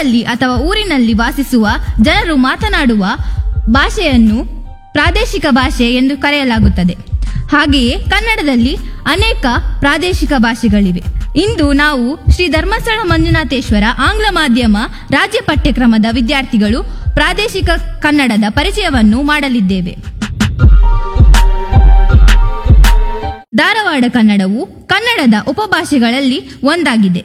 ಊರಲ್ಲಿ ಅಥವಾ ಊರಿನಲ್ಲಿ ವಾಸಿಸುವ ಜನರು ಮಾತನಾಡುವ ಭಾಷೆಯನ್ನು ಪ್ರಾದೇಶಿಕ ಭಾಷೆ ಎಂದು ಕರೆಯಲಾಗುತ್ತದೆ ಹಾಗೆಯೇ ಕನ್ನಡದಲ್ಲಿ ಅನೇಕ ಪ್ರಾದೇಶಿಕ ಭಾಷೆಗಳಿವೆ ಇಂದು ನಾವು ಶ್ರೀ ಧರ್ಮಸ್ಥಳ ಮಂಜುನಾಥೇಶ್ವರ ಆಂಗ್ಲ ಮಾಧ್ಯಮ ರಾಜ್ಯ ಪಠ್ಯಕ್ರಮದ ವಿದ್ಯಾರ್ಥಿಗಳು ಪ್ರಾದೇಶಿಕ ಕನ್ನಡದ ಪರಿಚಯವನ್ನು ಮಾಡಲಿದ್ದೇವೆ ಧಾರವಾಡ ಕನ್ನಡವು ಕನ್ನಡದ ಉಪಭಾಷೆಗಳಲ್ಲಿ ಒಂದಾಗಿದೆ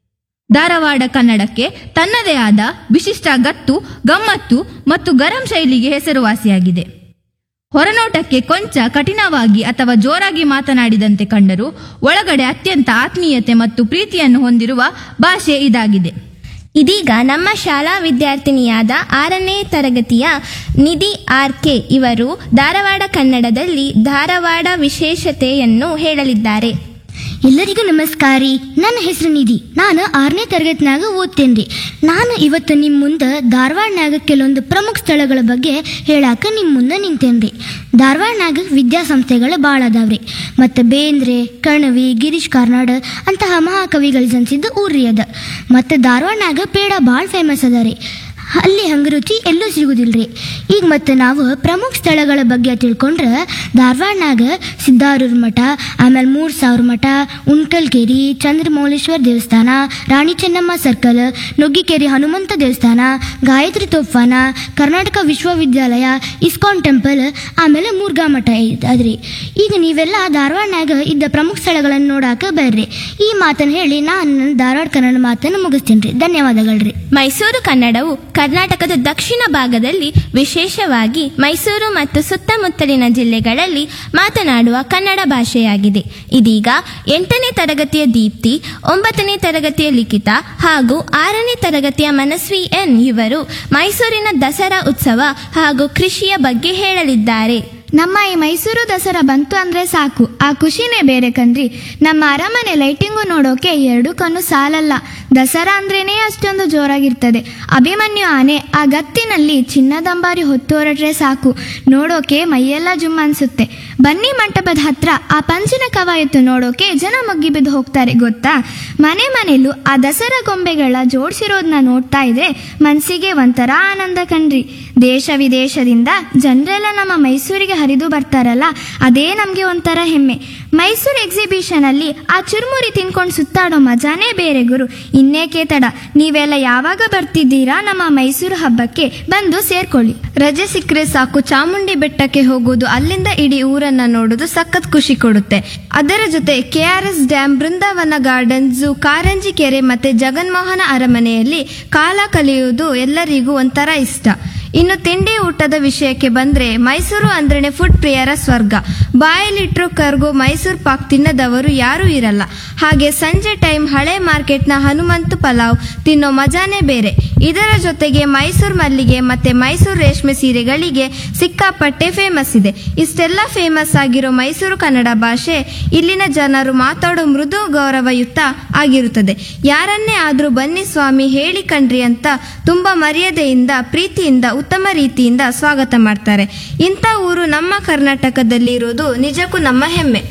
ಧಾರವಾಡ ಕನ್ನಡಕ್ಕೆ ತನ್ನದೇ ಆದ ವಿಶಿಷ್ಟ ಗತ್ತು ಗಮ್ಮತ್ತು ಮತ್ತು ಗರಂ ಶೈಲಿಗೆ ಹೆಸರುವಾಸಿಯಾಗಿದೆ ಹೊರನೋಟಕ್ಕೆ ಕೊಂಚ ಕಠಿಣವಾಗಿ ಅಥವಾ ಜೋರಾಗಿ ಮಾತನಾಡಿದಂತೆ ಕಂಡರೂ ಒಳಗಡೆ ಅತ್ಯಂತ ಆತ್ಮೀಯತೆ ಮತ್ತು ಪ್ರೀತಿಯನ್ನು ಹೊಂದಿರುವ ಭಾಷೆ ಇದಾಗಿದೆ ಇದೀಗ ನಮ್ಮ ಶಾಲಾ ವಿದ್ಯಾರ್ಥಿನಿಯಾದ ಆರನೇ ತರಗತಿಯ ನಿಧಿ ಆರ್ ಕೆ ಇವರು ಧಾರವಾಡ ಕನ್ನಡದಲ್ಲಿ ಧಾರವಾಡ ವಿಶೇಷತೆಯನ್ನು ಹೇಳಲಿದ್ದಾರೆ ಎಲ್ಲರಿಗೂ ನಮಸ್ಕಾರಿ ನನ್ನ ಹೆಸರು ನಿಧಿ ನಾನು ಆರನೇ ತರಗತಿನಾಗ ಓದ್ತೇನ್ರಿ ನಾನು ಇವತ್ತು ನಿಮ್ಮ ಮುಂದೆ ಧಾರವಾಡನಾಗ ಕೆಲವೊಂದು ಪ್ರಮುಖ ಸ್ಥಳಗಳ ಬಗ್ಗೆ ಹೇಳಾಕ ನಿಮ್ಮ ಮುಂದೆ ನಿಂತೇನ್ರಿ ಧಾರವಾಡನಾಗ ವಿದ್ಯಾಸಂಸ್ಥೆಗಳು ಭಾಳ ಅದಾವ್ರಿ ಮತ್ತು ಬೇಂದ್ರೆ ಕಣವಿ ಗಿರೀಶ್ ಕಾರ್ನಾಡ್ ಅಂತಹ ಮಹಾಕವಿಗಳು ಜನಿಸಿದ್ದು ಊರ್ರಿ ಅದ ಮತ್ತು ಧಾರವಾಡನಾಗ ಪೇಡ ಭಾಳ ಫೇಮಸ್ ಅದ ರೀ ಅಲ್ಲಿ ಹಂಗೆ ರುಚಿ ಎಲ್ಲೂ ಸಿಗುದಿಲ್ರಿ ಈಗ ಮತ್ತೆ ನಾವು ಪ್ರಮುಖ ಸ್ಥಳಗಳ ಬಗ್ಗೆ ತಿಳ್ಕೊಂಡ್ರೆ ಧಾರವಾಡನಾಗ ಸಿದ್ದಾರೂರ್ ಮಠ ಆಮೇಲೆ ಮೂರು ಸಾವಿರ ಮಠ ಉಣ್ಕಲ್ಕೆರಿ ಚಂದ್ರಮೌಳೇಶ್ವರ ದೇವಸ್ಥಾನ ರಾಣಿ ಚೆನ್ನಮ್ಮ ಸರ್ಕಲ್ ನುಗ್ಗಿಕೆರೆ ಹನುಮಂತ ದೇವಸ್ಥಾನ ಗಾಯತ್ರಿ ತೋಫಾನ ಕರ್ನಾಟಕ ವಿಶ್ವವಿದ್ಯಾಲಯ ಇಸ್ಕಾನ್ ಟೆಂಪಲ್ ಆಮೇಲೆ ಮುರ್ಗಾ ಮಠ ಅದ್ರಿ ಈಗ ನೀವೆಲ್ಲ ಧಾರವಾಡನಾಗ ಇದ್ದ ಪ್ರಮುಖ ಸ್ಥಳಗಳನ್ನು ನೋಡಾಕ ಬರ್ರಿ ಈ ಮಾತನ್ನು ಹೇಳಿ ನಾನು ನನ್ನ ಧಾರವಾಡ ಕನ್ನಡ ಮಾತನ್ನು ಮುಗಿಸ್ತೀನಿ ರೀ ಧನ್ಯವಾದಗಳ್ರಿ ಮೈಸೂರು ಕನ್ನಡವು ಕರ್ನಾಟಕದ ದಕ್ಷಿಣ ಭಾಗದಲ್ಲಿ ವಿಶೇಷವಾಗಿ ಮೈಸೂರು ಮತ್ತು ಸುತ್ತಮುತ್ತಲಿನ ಜಿಲ್ಲೆಗಳಲ್ಲಿ ಮಾತನಾಡುವ ಕನ್ನಡ ಭಾಷೆಯಾಗಿದೆ ಇದೀಗ ಎಂಟನೇ ತರಗತಿಯ ದೀಪ್ತಿ ಒಂಬತ್ತನೇ ತರಗತಿಯ ಲಿಖಿತ ಹಾಗೂ ಆರನೇ ತರಗತಿಯ ಮನಸ್ವಿ ಎನ್ ಇವರು ಮೈಸೂರಿನ ದಸರಾ ಉತ್ಸವ ಹಾಗೂ ಕೃಷಿಯ ಬಗ್ಗೆ ಹೇಳಲಿದ್ದಾರೆ ನಮ್ಮ ಈ ಮೈಸೂರು ದಸರಾ ಬಂತು ಅಂದ್ರೆ ಸಾಕು ಆ ಖುಷಿನೇ ಬೇರೆ ಕಣ್ರಿ ನಮ್ಮ ಅರಮನೆ ಲೈಟಿಂಗು ನೋಡೋಕೆ ಎರಡು ಕಣ್ಣು ಸಾಲಲ್ಲ ದಸರಾ ಅಂದ್ರೇನೆ ಅಷ್ಟೊಂದು ಜೋರಾಗಿರ್ತದೆ ಅಭಿಮನ್ಯು ಆನೆ ಆ ಗತ್ತಿನಲ್ಲಿ ಚಿನ್ನದಂಬಾರಿ ಹೊತ್ತು ಹೊರಟ್ರೆ ಸಾಕು ನೋಡೋಕೆ ಮೈಯೆಲ್ಲ ಜುಮ್ ಅನ್ಸುತ್ತೆ ಬನ್ನಿ ಮಂಟಪದ ಹತ್ರ ಆ ಪಂಚಿನ ಕವಾಯತು ನೋಡೋಕೆ ಜನ ಮಗ್ಗಿ ಬಿದ್ದು ಹೋಗ್ತಾರೆ ಗೊತ್ತಾ ಮನೆ ಮನೆಯಲ್ಲೂ ಆ ದಸರಾ ಗೊಂಬೆಗಳ ಜೋಡಿಸಿರೋದನ್ನ ನೋಡ್ತಾ ಇದ್ರೆ ಮನಸ್ಸಿಗೆ ಒಂಥರ ಆನಂದ ಕಣ್ರಿ ದೇಶ ವಿದೇಶದಿಂದ ಜನರೆಲ್ಲ ನಮ್ಮ ಮೈಸೂರಿಗೆ ಹರಿದು ಬರ್ತಾರಲ್ಲ ಅದೇ ನಮಗೆ ಒಂಥರ ಹೆಮ್ಮೆ ಮೈಸೂರು ಎಕ್ಸಿಬಿಷನ್ ಅಲ್ಲಿ ಆ ಚುರುಮುರಿ ತಿನ್ಕೊಂಡು ಸುತ್ತಾಡೋ ಮಜಾನೇ ಬೇರೆ ಗುರು ಇನ್ನೇಕೆ ತಡ ನೀವೆಲ್ಲ ಯಾವಾಗ ಬರ್ತಿದ್ದೀರಾ ನಮ್ಮ ಮೈಸೂರು ಹಬ್ಬಕ್ಕೆ ಬಂದು ಸೇರ್ಕೊಳ್ಳಿ ರಜೆ ಸಿಕ್ಕರೆ ಸಾಕು ಚಾಮುಂಡಿ ಬೆಟ್ಟಕ್ಕೆ ಹೋಗೋದು ಅಲ್ಲಿಂದ ಇಡೀ ಊರನ್ನ ನೋಡೋದು ಸಖತ್ ಖುಷಿ ಕೊಡುತ್ತೆ ಅದರ ಜೊತೆ K R S dam Brindavan garden zoo ಕಾರಂಜಿ ಕೆರೆ ಮತ್ತೆ ಜಗನ್ಮೋಹನ ಅರಮನೆಯಲ್ಲಿ ಕಾಲ ಕಳೆಯುವುದು ಎಲ್ಲರಿಗೂ ಒಂಥರ ಇಷ್ಟ ಇನ್ನು ತಿಂಡಿ ಊಟದ ವಿಷಯಕ್ಕೆ ಬಂದ್ರೆ ಮೈಸೂರು ಅಂದ್ರೇನೆ ಫುಡ್ ಪ್ರಿಯರ ಸ್ವರ್ಗ ಬಾಯಲ್ಲಿಟ್ರು ಕರ್ಗೋ ಮೈಸೂರು ಪಾಕ್ ತಿನ್ನದವರು ಯಾರೂ ಇರಲ್ಲ ಹಾಗೆ ಸಂಜೆ ಟೈಮ್ ಹಳೆ ಮಾರ್ಕೆಟ್ನ ಹನುಮಂತು ಪಲಾವ್ ತಿನ್ನೋ ಮಜಾನೇ ಬೇರೆ ಇದರ ಜೊತೆಗೆ ಮೈಸೂರು ಮಲ್ಲಿಗೆ ಮತ್ತೆ ಮೈಸೂರು ರೇಷ್ಮೆ ಸೀರೆಗಳಿಗೆ ಸಿಕ್ಕಾಪಟ್ಟೆ ಫೇಮಸ್ ಇದೆ ಇಷ್ಟೆಲ್ಲ ಫೇಮಸ್ ಆಗಿರೋ ಮೈಸೂರು ಕನ್ನಡ ಭಾಷೆ ಇಲ್ಲಿನ ಜನರು ಮಾತಾಡೋ ಮೃದು ಗೌರವಯುತ ಆಗಿರುತ್ತದೆ ಯಾರನ್ನೇ ಆದ್ರೂ ಬನ್ನಿ ಸ್ವಾಮಿ ಹೇಳಿ ಕಣ್ರಿ ಅಂತ ತುಂಬಾ ಮರ್ಯಾದೆಯಿಂದ ಪ್ರೀತಿಯಿಂದ ಉತ್ತಮ ರೀತಿಯಿಂದ ಸ್ವಾಗತ ಮಾಡ್ತಾರೆ ಇಂಥ ಊರು ನಮ್ಮ ಕರ್ನಾಟಕದಲ್ಲಿ ಇರೋದು ನಿಜಕ್ಕೂ ನಮ್ಮ ಹೆಮ್ಮೆ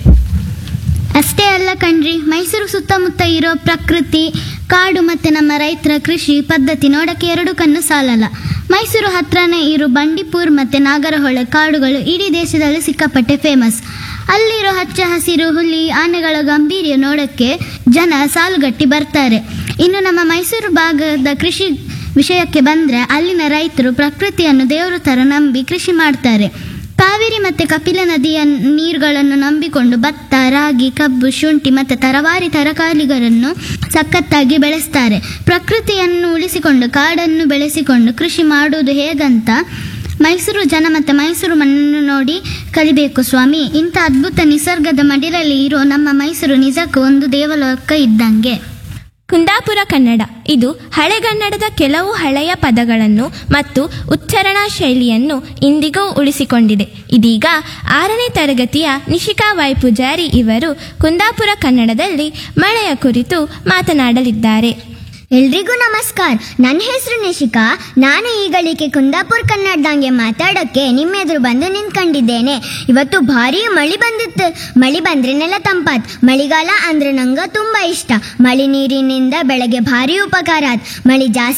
ಅಷ್ಟೇ ಅಲ್ಲ ಕಣ್ರಿ ಮೈಸೂರು ಸುತ್ತಮುತ್ತ ಇರೋ ಪ್ರಕೃತಿ ಕಾಡು ಮತ್ತೆ ನಮ್ಮ ರೈತರ ಕೃಷಿ ಪದ್ಧತಿ ನೋಡಕ್ಕೆ ಎರಡು ಕಣ್ಣು ಸಾಲಲ್ಲ ಮೈಸೂರು ಹತ್ರನೇ ಇರೋ ಬಂಡೀಪುರ್ ಮತ್ತೆ ನಾಗರಹೊಳೆ ಕಾಡುಗಳು ಇಡೀ ದೇಶದಲ್ಲಿ ಸಿಕ್ಕಾಪಟ್ಟೆ ಫೇಮಸ್ ಅಲ್ಲಿರೋ ಹಚ್ಚ ಹಸಿರು ಹುಲಿ ಆನೆಗಳ ಗಂಭೀರ್ಯ ನೋಡಕ್ಕೆ ಜನ ಸಾಲುಗಟ್ಟಿ ಬರ್ತಾರೆ ಇನ್ನು ನಮ್ಮ ಮೈಸೂರು ಭಾಗದ ಕೃಷಿ ವಿಷಯಕ್ಕೆ ಬಂದ್ರೆ ಅಲ್ಲಿನ ರೈತರು ಪ್ರಕೃತಿಯನ್ನು ದೇವರ ಥರ ನಂಬಿ ಕೃಷಿ ಮಾಡ್ತಾರೆ ಕಾವೇರಿ ಮತ್ತೆ ಕಪಿಲ ನದಿಯ ನೀರುಗಳನ್ನು ನಂಬಿಕೊಂಡು ಭತ್ತ ರಾಗಿ ಕಬ್ಬು ಶುಂಠಿ ಮತ್ತೆ ತರವಾರಿ ತರಕಾರಿಗಳನ್ನು ಸಖತ್ತಾಗಿ ಬೆಳೆಸ್ತಾರೆ ಪ್ರಕೃತಿಯನ್ನು ಉಳಿಸಿಕೊಂಡು ಕಾಡನ್ನು ಬೆಳೆಸಿಕೊಂಡು ಕೃಷಿ ಮಾಡುವುದು ಹೇಗಂತ ಮೈಸೂರು ಜನ ಮತ್ತೆ ಮೈಸೂರು ಮಣ್ಣನ್ನು ನೋಡಿ ಕಲಿಬೇಕು ಸ್ವಾಮಿ ಇಂಥ ಅದ್ಭುತ ನಿಸರ್ಗದ ಮಡಿಲಲ್ಲಿ ಇರೋ ನಮ್ಮ ಮೈಸೂರು ನಿಜಕ್ಕೂ ಒಂದು ದೇವಲೋಕ ಇದ್ದಂಗೆ ಕುಂದಾಪುರ ಕನ್ನಡ ಇದು ಹಳೆಗನ್ನಡದ ಕೆಲವು ಹಳೆಯ ಪದಗಳನ್ನು ಮತ್ತು ಉಚ್ಚಾರಣಾ ಶೈಲಿಯನ್ನು ಇಂದಿಗೂ ಉಳಿಸಿಕೊಂಡಿದೆ ಇದೀಗ ಆರನೇ ತರಗತಿಯ ನಿಶಿಕಾ ವೈ ಪೂಜಾರಿ ಇವರು ಕುಂದಾಪುರ ಕನ್ನಡದಲ್ಲಿ ಮಳೆಯ ಕುರಿತು ಮಾತನಾಡಲಿದ್ದಾರೆ ಎಲ್ರಿಗೂ ನಮಸ್ಕಾರ ನನ್ನ ಹೆಸರು ನಿಶಿಕಾ ನಾನು ಈಗಳಿಗೆ ಕುಂದಾಪುರ ಕನ್ನಡದಂಗೆ ಮಾತಾಡೋಕ್ಕೆ ನಿಮ್ಮ ಎದುರು ಬಂದು ನಿಂತ್ಕೊಂಡಿದ್ದೇನೆ ಇವತ್ತು ಭಾರಿ ಮಳಿ ಬಂದಿತ್ತು ಮಳಿ ಬಂದ್ರೆನೆಲ್ಲ ತಂಪಾತ್ ಮಳಿಗಾಲ ಅಂದ್ರೆ ನಂಗೆ ತುಂಬಾ ಇಷ್ಟ ಮಳಿ ನೀರಿನಿಂದ ಬೆಳೆಗೆ ಭಾರಿ ಉಪಕಾರ ಆತ್ ಮಳಿ ಜಾಸ್ತಿ